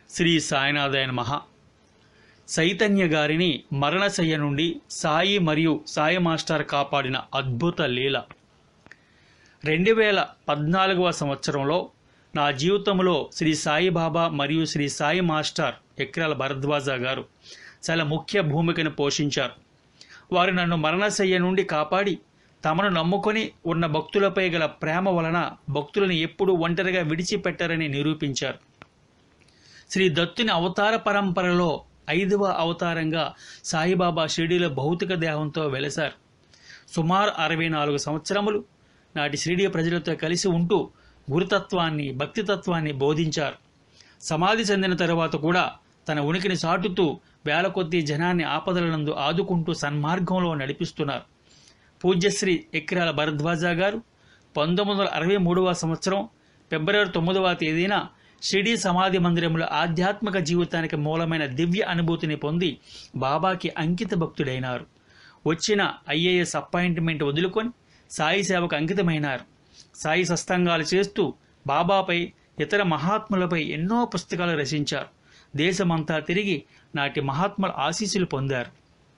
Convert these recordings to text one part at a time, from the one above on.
శ్రీ సాయినాథాయన మహా చైతన్య గారిని మరణశయ్య నుండి సాయి మరియు సాయి మాస్టర్ కాపాడిన అద్భుత లీల రెండు వేల పద్నాలుగవ సంవత్సరంలో నా జీవితంలో శ్రీ సాయిబాబా మరియు శ్రీ సాయి మాస్టర్ ఎక్రాల భరద్వాజ గారు చాలా ముఖ్య భూమికను పోషించారు వారు నన్ను మరణశయ్య నుండి కాపాడి తమను నమ్ముకొని ఉన్న భక్తులపై గల ప్రేమ వలన భక్తులను ఎప్పుడూ ఒంటరిగా విడిచిపెట్టారని నిరూపించారు శ్రీ దత్తుని అవతార పరంపరలో ఐదవ అవతారంగా సాయిబాబా షిరిడీలో భౌతిక దేహంతో వెలసారు సుమారు అరవై నాలుగు సంవత్సరములు నాటి షిరిడీ ప్రజలతో కలిసి ఉంటూ గురుతత్వాన్ని భక్తితత్వాన్ని బోధించారు సమాధి చెందిన తరువాత కూడా తన ఉనికిని చాటుతూ వేల కొద్దీ జనాన్ని ఆపదలనందు ఆదుకుంటూ సన్మార్గంలో నడిపిస్తున్నారు పూజ్యశ్రీ ఎక్కిరాల భరద్వాజ గారు పంతొమ్మిది వందల అరవై మూడవ సంవత్సరం ఫిబ్రవరి తొమ్మిదవ తేదీన షిరిడీ సమాధి మందిరంలో ఆధ్యాత్మిక జీవితానికి మూలమైన దివ్య అనుభూతిని పొంది బాబాకి అంకిత భక్తుడైనారు వచ్చిన ఐఏఎస్ అపాయింట్మెంట్ వదులుకొని సాయి సేవకు అంకితమైనారు సాయి సత్సంగాలు చేస్తూ బాబాపై ఇతర మహాత్ములపై ఎన్నో పుస్తకాలు రచించారు దేశమంతా తిరిగి నాటి మహాత్ముల ఆశీస్సులు పొందారు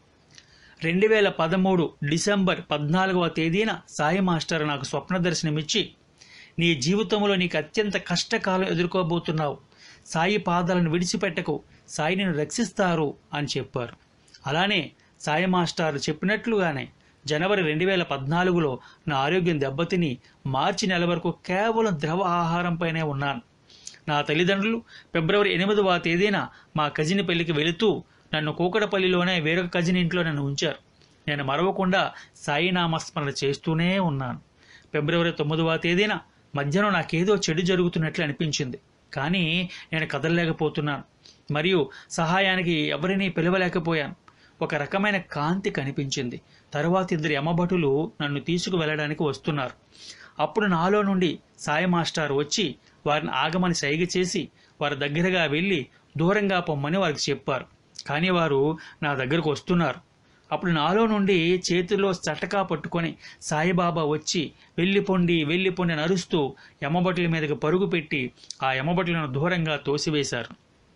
రెండు వేల పదమూడు డిసెంబర్ పద్నాలుగవ తేదీన సాయి మాస్టర్ నాకు స్వప్న దర్శనమిచ్చి నీ జీవితంలో నీకు అత్యంత కష్టకాలం ఎదుర్కోబోతున్నావు సాయి పాదాలను విడిచిపెట్టకు సాయి నిన్ను రక్షిస్తారు అని చెప్పారు అలానే సాయి మాస్టర్ చెప్పినట్లుగానే జనవరి రెండు వేల పద్నాలుగులో నా ఆరోగ్యం దెబ్బతిని మార్చి నెల వరకు కేవలం ద్రవ ఆహారంపైనే ఉన్నాను నా తల్లిదండ్రులు ఫిబ్రవరి ఎనిమిదవ తేదీన మా కజిన్ పెళ్లికి వెళుతూ నన్ను కూకడపల్లిలోనే వేరొక కజిన్ ఇంట్లో నన్ను ఉంచారు నేను మరవకుండా సాయి నామస్మరణ చేస్తూనే ఉన్నాను ఫిబ్రవరి తొమ్మిదవ తేదీన మధ్యాహ్నం నాకేదో చెడు జరుగుతున్నట్లు అనిపించింది కానీ నేను కదలలేకపోతున్నాను మరియు సహాయానికి ఎవరినీ పిలవలేకపోయాను ఒక రకమైన కాంతి కనిపించింది తరువాత ఇద్దరు యమభటులు నన్ను తీసుకువెళ్ళడానికి వస్తున్నారు అప్పుడు నాలో నుండి సాయి మాస్టర్ వచ్చి వారిని ఆగమని సైగ చేసి వారి దగ్గరగా వెళ్ళి దూరంగా పొమ్మని వారికి చెప్పారు కానీ వారు నా దగ్గరకు వస్తున్నారు అప్పుడు నాలో నుండి చేతిలో చటకా పట్టుకొని సాయిబాబా వచ్చి వెళ్ళిపోండి వెళ్ళిపోండి అని అరుస్తూ యమభటుల మీదకి పరుగు పెట్టి ఆ యమభటులను దూరంగా తోసివేశారు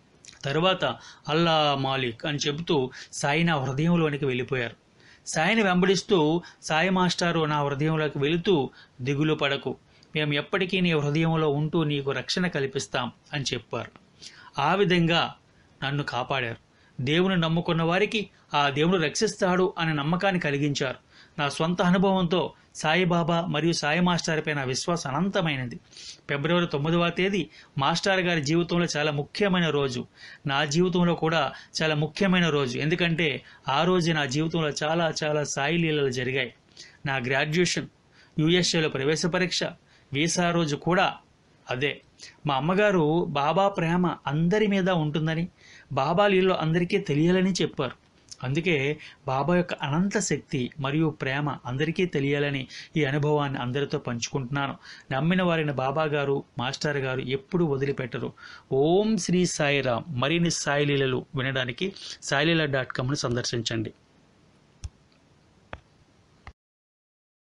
తరువాత అల్లా మాలిక్ అని చెబుతూ సాయి నా హృదయంలోనికి వెళ్ళిపోయారు సాయిని వెంబడిస్తూ సాయి మాస్టారు నా హృదయంలోకి వెళుతూ దిగులు పడకు మేము ఎప్పటికీ నీ హృదయంలో ఉంటూ నీకు రక్షణ కల్పిస్తాం అని చెప్పారు ఆ విధంగా నన్ను కాపాడారు దేవుని నమ్ముకున్న వారికి ఆ దేవుడు రక్షిస్తాడు అనే నమ్మకాన్ని కలిగించారు నా సొంత అనుభవంతో సాయిబాబా మరియు సాయి మాస్టర్పై నా విశ్వాసం అనంతమైనది ఫిబ్రవరి తొమ్మిదవ తేదీ మాస్టర్ గారి జీవితంలో చాలా ముఖ్యమైన రోజు నా జీవితంలో కూడా చాలా ముఖ్యమైన రోజు ఎందుకంటే ఆ రోజు నా జీవితంలో చాలా చాలా సాయి లీలలు జరిగాయి నా గ్రాడ్యుయేషన్ యుఎస్ఏలో ప్రవేశ పరీక్ష వీసా రోజు కూడా అదే మా అమ్మగారు బాబా ప్రేమ అందరి మీద ఉంటుందని బాబా లీలలో అందరికీ తెలియాలని చెప్పారు అందుకే బాబా యొక్క అనంత శక్తి మరియు ప్రేమ అందరికీ తెలియాలని ఈ అనుభవాన్ని అందరితో పంచుకుంటున్నాను నమ్మిన వారిని బాబా గారు మాస్టర్ గారు ఎప్పుడు వదిలిపెట్టరు ఓం శ్రీ సాయిరామ్ మరిన్ని సాయి లీలలు వినడానికి సాయిలీల డాట్ కామ్ను సందర్శించండి